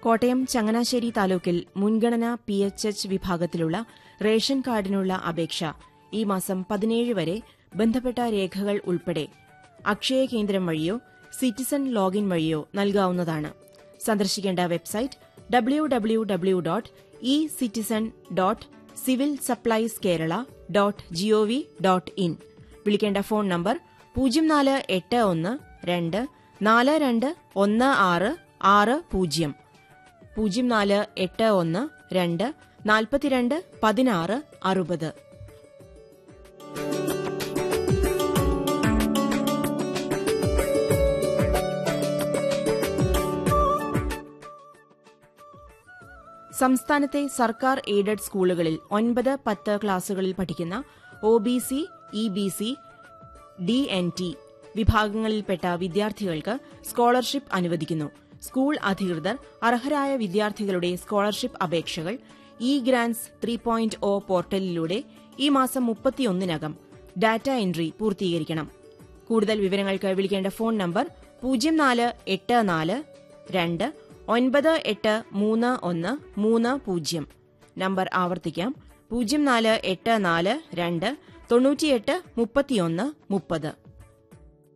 കോട്ടയം ചങ്ങനാശ്ശേരി താലൂക്കിൽ മുൻഗണനാ P H H വിഭാഗത്തിലുള്ള റേഷൻ കാർഡിനുള്ള അപേക്ഷ ഈ മാസം പതിനേഴ് വരെ ബന്ധപ്പെട്ട രേഖകൾ ഉൾപ്പെടെ അക്ഷയ കേന്ദ്രം വഴിയോ സിറ്റിസൺ ലോഗിൻ വഴിയോ നൽകാവുന്നതാണ് സന്ദർശിക്കേണ്ട website W W W dot E citizen dot civil supplies Kerala dot GOV dot in വിളിക്കേണ്ട ഫോൺ നമ്പർ പൂജ്യം നാല് എട്ട് ഒന്ന് രണ്ട് നാല് രണ്ട് ഒന്ന് ആറ് ആറ് പൂജ്യം പൂജ്യം നാല് എട്ട് ഒന്ന് രണ്ട് നാൽപ്പത്തിരണ്ട് പതിനാറ് അറുപത് സംസ്ഥാനത്തെ സർക്കാർ എയ്ഡഡ് സ്കൂളുകളിൽ ഒൻപത് പത്ത് ക്ലാസുകളിൽ പഠിക്കുന്ന O B C E B C D N T വിഭാഗങ്ങളിൽപ്പെട്ട വിദ്യാർത്ഥികൾക്ക് സ്കോളർഷിപ്പ് അനുവദിക്കുന്നു സ്കൂൾ അധികൃതർ അർഹരായ വിദ്യാർത്ഥികളുടെ സ്കോളർഷിപ്പ് അപേക്ഷകൾ E grants three point O പോർട്ടലിലൂടെ ഈ മാസം മുപ്പത്തിയൊന്നിനകം ഡാറ്റ എൻട്രി പൂർത്തീകരിക്കണം കൂടുതൽ വിവരങ്ങൾക്ക് വിളിക്കേണ്ട ഫോൺ നമ്പർ പൂജ്യം നാല് എട്ട് നാല് രണ്ട് ഒൻപത് എട്ട് മൂന്ന് ഒന്ന് മൂന്ന് പൂജ്യം നമ്പർ ആവർത്തിക്കാം പൂജ്യം നാല് എട്ട് നാല് രണ്ട് തൊണ്ണൂറ്റിയെട്ട് മുപ്പത്തിയൊന്ന് മുപ്പത്